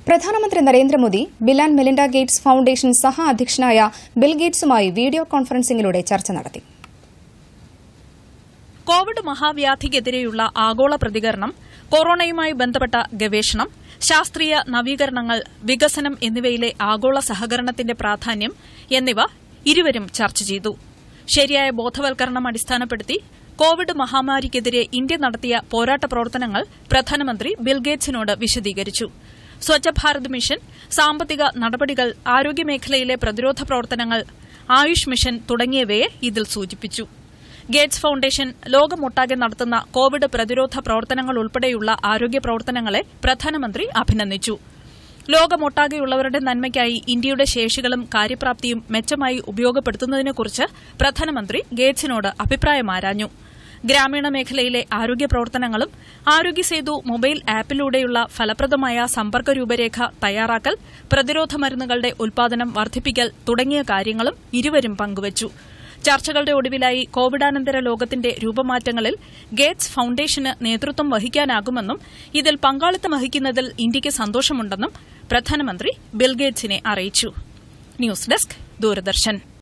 പ്രധാനമന്ത്രി Narendra Modi Bill and Melinda Gates Foundation സഹ അധ്യക്ഷനായ ബിൽ ഗേറ്റ്സുമായി വീഡിയോ കോൺഫറൻസിംഗിലൂടെ ചർച്ച നടത്തി കോവിഡ് മഹാവ്യാധിക്കെതിരെയുള്ള ആഗോള പ്രതികരണം കൊറോണയുമായി ബന്ധപ്പെട്ട ഗവേഷണം ശാസ്ത്രീയ നവീകരണങ്ങൾ വികസനം എന്നിവയിലെ ആഗോള സഹകരണത്തിന്റെ പ്രാധാന്യം എന്നിവ ഇരുവരും ചർച്ച ചെയ്തു ശരിയായ ബോധവൽക്കരണം അടിസ്ഥാനപ്പെടുത്തി കോവിഡ് മഹാമാരിക്കെതിരെ ഇന്ത്യ നടത്തിയ പോരാട്ട പ്രവർത്തനങ്ങൾ പ്രധാനമന്ത്രി ബിൽഗേറ്റ്സിനോട് വിശദീകരിച്ചു സ്വച്ഛ ഭാരത് മിഷൻ സാമ്പത്തിക നടപടികൾ ആരോഗ്യമേഖലയിലെ പ്രതിരോധ പ്രവർത്തനങ്ങൾ ആയുഷ് മിഷൻ തുടങ്ങിയവയെ ഇതിൽ സൂചിപ്പിച്ചു ഗേറ്റ്സ് ഫൌണ്ടേഷൻ ലോകമൊട്ടാകെ നടത്തുന്ന കോവിഡ് പ്രതിരോധ പ്രവർത്തനങ്ങൾ ഉൾപ്പെടെയുള്ള ആരോഗ്യ പ്രവർത്തനങ്ങളെ പ്രധാനമന്ത്രി അഭിനന്ദിച്ചു ലോകമൊട്ടാകെയുള്ളവരുടെ നന്മയ്ക്കായി ഇന്ത്യയുടെ ശേഷികളും കാര്യപ്രാപ്തിയും മെച്ചമായി ഉപയോഗപ്പെടുത്തുന്നതിനെക്കുറിച്ച് പ്രധാനമന്ത്രി ഗേറ്റ്സിനോട് അഭിപ്രായമാരാഞ്ഞു ഗ്രാമീണ മേഖലയിലെ ആരോഗ്യ പ്രവർത്തനങ്ങളും ആരോഗ്യസേതു മൊബൈൽ ആപ്പിലൂടെയുള്ള ഫലപ്രദമായ സമ്പർക്ക രൂപരേഖ തയ്യാറാക്കൽ പ്രതിരോധ മരുന്നുകളുടെ ഉൽപാദനം വർദ്ധിപ്പിക്കൽ തുടങ്ങിയ കാര്യങ്ങളും ഇരുവരും പങ്കുവച്ചു ചർച്ചകളുടെ ഒടുവിലായി കോവിഡാനന്തര ലോകത്തിന്റെ രൂപമാറ്റങ്ങളിൽ ഗേറ്റ്സ് ഫൌണ്ടേഷന് നേതൃത്വം വഹിക്കാനാകുമെന്നും ഇതിൽ പങ്കാളിത്തം വഹിക്കുന്നതിൽ ഇന്ത്യയ്ക്ക് സന്തോഷമുണ്ടെന്നും പ്രധാനമന്ത്രി ബിൽഗേറ്റ്സിനെ അറിയിച്ചു ന്യൂസ് ഡെസ്ക് ദൂരദർശൻ